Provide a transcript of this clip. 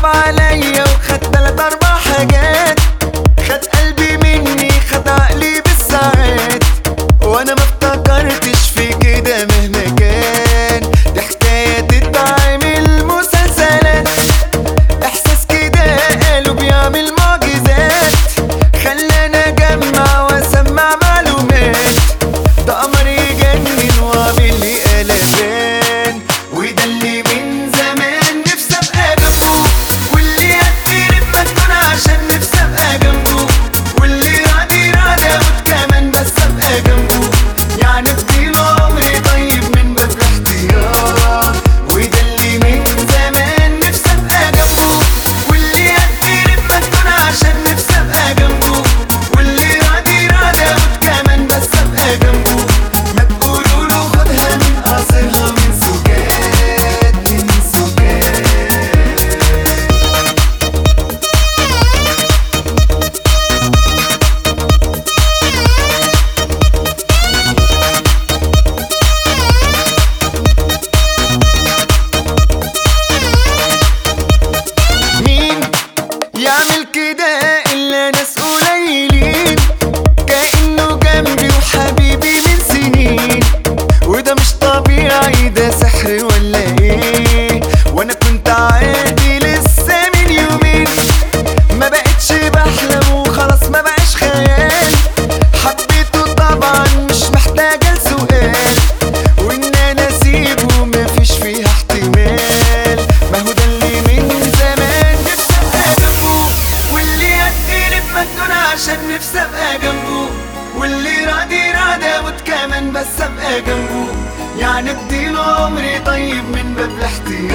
صعب عليا وخد تلات اربع حاجات خد قلبي مني خد عقلي بالساعات وانا ما افتكرتش في كده مهما كان دي حكاية تتعمل مسلسلات احساس كده قالوا بيعمل معجزات خلاني اجمع واسمع معلومات ده قمر يجنن وعامل لي قلبان وده اللي من زمان نفسي ابقى جنبه واللي هتقلب مجنون عشان نفسي ابقى جنبه واللي راضي راضي اموت كمان بس ابقى جنبه يعني اديله عمري طيب من باب الاحتياط وده اللي من زمان نفسي ابقى جنبه واللي هتقلب مجنون عشان نفسي ابقى جنبه واللي راضي راضي اموت كمان بس ابقى جنبه ما تقولوا له خدها من قصرها من سكات من سكات مين يعمل كده إلا ناس قليلين كأنه جنبي وحبيبي من سنين وده مش طبيعي ده سحر ولا ايه وانا كنت عادي لسه من يومين ما بقتش بحلم وخلاص ما بقاش خيال حبيته طبعا مش محتاجة لسؤال وان انا اسيبه مفيش فيها احتمال ما هو ده اللي من زمان نفسي ابقى جنبه واللي هتقلب مجنون عشان نفسي ابقى جنبه واللي راضي راضي اموت كمان بس ابقى جنبه يعني اديله عمري طيب من باب الاحتياط